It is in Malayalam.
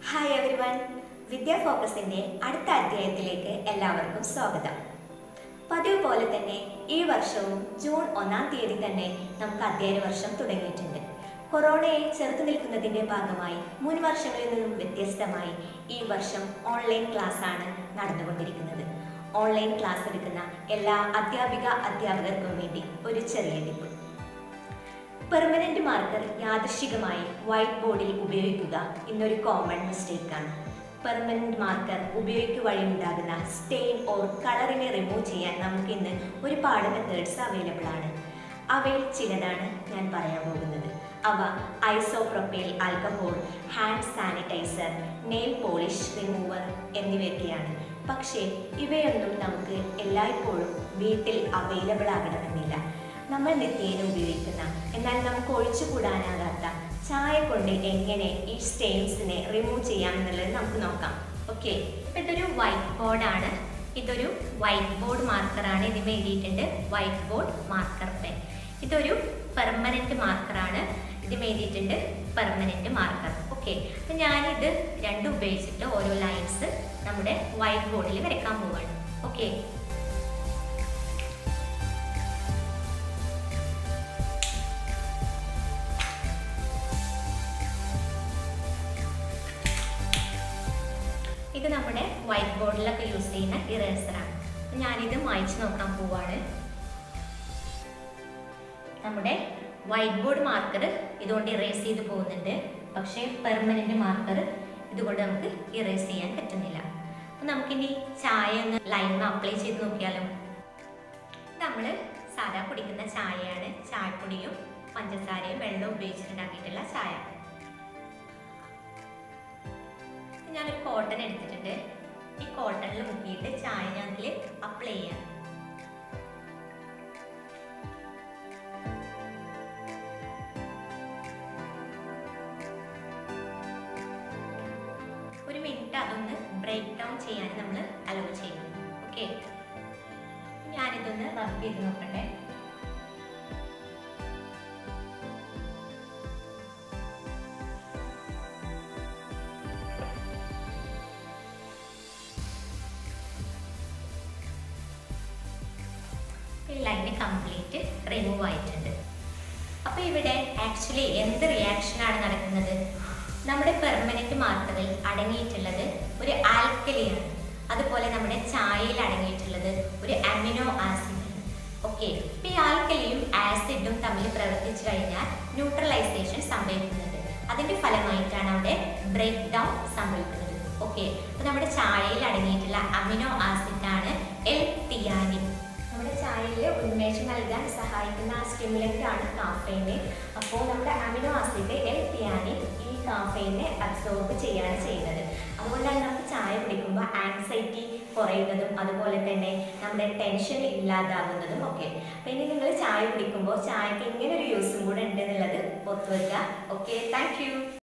ഹായ് എവരി വൺ വിദ്യാ ഫോക്കസിന്റെ അടുത്ത അധ്യായത്തിലേക്ക് എല്ലാവർക്കും സ്വാഗതം പതിവ് പോലെ തന്നെ ഈ വർഷവും ജൂൺ ഒന്നാം തീയതി തന്നെ നമുക്ക് അധ്യയന വർഷം തുടങ്ങിയിട്ടുണ്ട് കൊറോണയെ ചെറുത്തു നിൽക്കുന്നതിന്റെ ഭാഗമായി മുൻ വർഷങ്ങളിൽ നിന്നും വ്യത്യസ്തമായി ഈ വർഷം ഓൺലൈൻ ക്ലാസ് ആണ് നടന്നുകൊണ്ടിരിക്കുന്നത് ഓൺലൈൻ ക്ലാസ് എടുക്കുന്ന എല്ലാ അധ്യാപിക അധ്യാപകർക്കും വേണ്ടി ഒരു ചെറിയ ടിപ്പ് പെർമനന്റ് മാർക്കർ യാദൃശികമായി വൈറ്റ് ബോർഡിൽ ഉപയോഗിക്കുക ഇന്നൊരു കോമൺ മിസ്റ്റേക്ക് ആണ് പെർമനന്റ് മാർക്കർ ഉപയോഗിക്കുക വഴി ഉണ്ടാകുന്ന സ്റ്റെയിൻ ഓർ കളറിനെ റിമൂവ് ചെയ്യാൻ നമുക്ക് ഇന്ന് ഒരുപാട് മെത്തേഡ്സ് അവൈലബിൾ ആണ് അവയിൽ ചിലതാണ് ഞാൻ പറയാൻ പോകുന്നത് അവ isopropyl alcohol hand sanitiser nail polish remover എന്നിവയൊക്കെയാണ് പക്ഷേ ഇവയൊന്നും നമുക്ക് എല്ലായ്പ്പോഴും വീട്ടിൽ അവൈലബിൾ ആകണമെന്നില്ല നമ്മൾ നിത്യേന ഉപയോഗിക്കുന്ന എന്നാൽ നമുക്ക് ഒഴിച്ചുകൂടാനാകാത്ത ചായ കൊണ്ട് എങ്ങനെ ഈ സ്റ്റെയിൻസിനെ റിമൂവ് ചെയ്യാമെന്നുള്ളത് നമുക്ക് നോക്കാം ഓക്കെ ഇപ്പം ഇതൊരു വൈറ്റ് ബോർഡാണ് ഇതൊരു വൈറ്റ് ബോർഡ് മാർക്കറാണ് ഇതിൽ എഴുതിയിട്ടുണ്ട് വൈറ്റ് ബോർഡ് മാർക്കർ പെൻ ഇതൊരു പെർമനന്റ് മാർക്കറാണ് ഇത് എഴുതിയിട്ടുണ്ട് പെർമനന്റ് മാർക്കർ ഓക്കെ അപ്പം ഞാനിത് രണ്ടും ഉപയോഗിച്ചിട്ട് ഓരോ ലൈൻസ് നമ്മുടെ വൈറ്റ് ബോർഡിൽ വരയ്ക്കാൻ പോവാണ് ഓക്കെ ഇത് നമ്മുടെ വൈറ്റ് ബോർഡിലൊക്കെ യൂസ് ചെയ്യുന്ന ഇറേസറാണ് ഞാനിത് മായ്ച്ചു നോക്കാൻ പോവാണ് നമ്മുടെ വൈറ്റ് ബോർഡ് മാർക്കർ ഇതുകൊണ്ട് ഇറേസ് ചെയ്ത് പോകുന്നുണ്ട് പക്ഷേ പെർമനന്റ് മാർക്കർ ഇതുകൊണ്ട് നമുക്ക് ഇറേസ് ചെയ്യാൻ പറ്റുന്നില്ല അപ്പം നമുക്കിനി ചായ ഒന്ന് ലൈനിൽ അപ്ലൈ ചെയ്ത് നോക്കിയാലോ നമ്മൾ സാധാ കുടിക്കുന്ന ചായയാണ് ചായപ്പൊടിയും പഞ്ചസാരയും വെള്ളവും ഉപയോഗിച്ചിട്ടുണ്ടാക്കിയിട്ടുള്ള ചായ ഞാനൊരു കോട്ടൺ എടുത്തിട്ടുണ്ട് ഈ കോട്ടണിൽ മുക്കിയിട്ട് ചായ ഞാൻ അതിൽ അപ്ലൈ ചെയ്യാം ഒരു മിനിറ്റ് അതൊന്ന് ബ്രേക്ക് ഡൗൺ ചെയ്യാൻ നമ്മൾ അലോ ചെയ്യും ഓക്കെ ഞാനിതൊന്ന് റബ് ചെയ്ത് നോക്കട്ടെ ഈ ലൈന് കംപ്ലീറ്റ് റിമൂവ് ആയിട്ടുണ്ട് അപ്പോൾ ഇവിടെ ആക്ച്വലി എന്ത് റിയാക്ഷനാണ് നടക്കുന്നത് നമ്മുടെ പെർമനന്റ് മാർക്കറിൽ അടങ്ങിയിട്ടുള്ളത് ഒരു ആൽക്കലിയാണ് അതുപോലെ നമ്മുടെ ചായയിൽ അടങ്ങിയിട്ടുള്ളത് ഒരു അമിനോ ആസിഡ് ഓക്കെ ഇപ്പം ഈ ആൽക്കലിയും ആസിഡും തമ്മിൽ പ്രവർത്തിച്ചു കഴിഞ്ഞാൽ ന്യൂട്രലൈസേഷൻ സംഭവിക്കുന്നുണ്ട് അതിന്റെ ഫലമായിട്ടാണ് അവിടെ ബ്രേക്ക് ഡൗൺ സംഭവിക്കുന്നത് ഓക്കെ അപ്പോൾ നമ്മുടെ ചായയിൽ അടങ്ങിയിട്ടുള്ള അമിനോ ആസിഡാണ് എൽ തിയാനിൻ നമ്മുടെ ചായയിൽ ഉന്മേഷം നൽകാൻ സഹായിക്കുന്ന സ്റ്റിമുലന്റ് ആണ് കാഫൈന് അപ്പോൾ നമ്മുടെ അമിനോ ആസിഡ് എൽ തിയാനിൻ ഈ കാഫൈനെ അബ്സോർബ് ചെയ്യാണ് ചെയ്യുന്നത് അതുകൊണ്ടാണ് നമുക്ക് ചായ കുടിക്കുമ്പോൾ ആൻസൈറ്റി കുറയുന്നതും അതുപോലെ തന്നെ നമ്മുടെ ടെൻഷൻ ഇല്ലാതാകുന്നതും ഒക്കെ അപ്പോൾ ഇനി നിങ്ങൾ ചായ കുടിക്കുമ്പോൾ ചായക്ക് ഇങ്ങനെ ഒരു യൂസും കൂടെ ഉണ്ട് എന്നുള്ളത് ഓർത്ത് വയ്ക്കുക ഓക്കെ താങ്ക്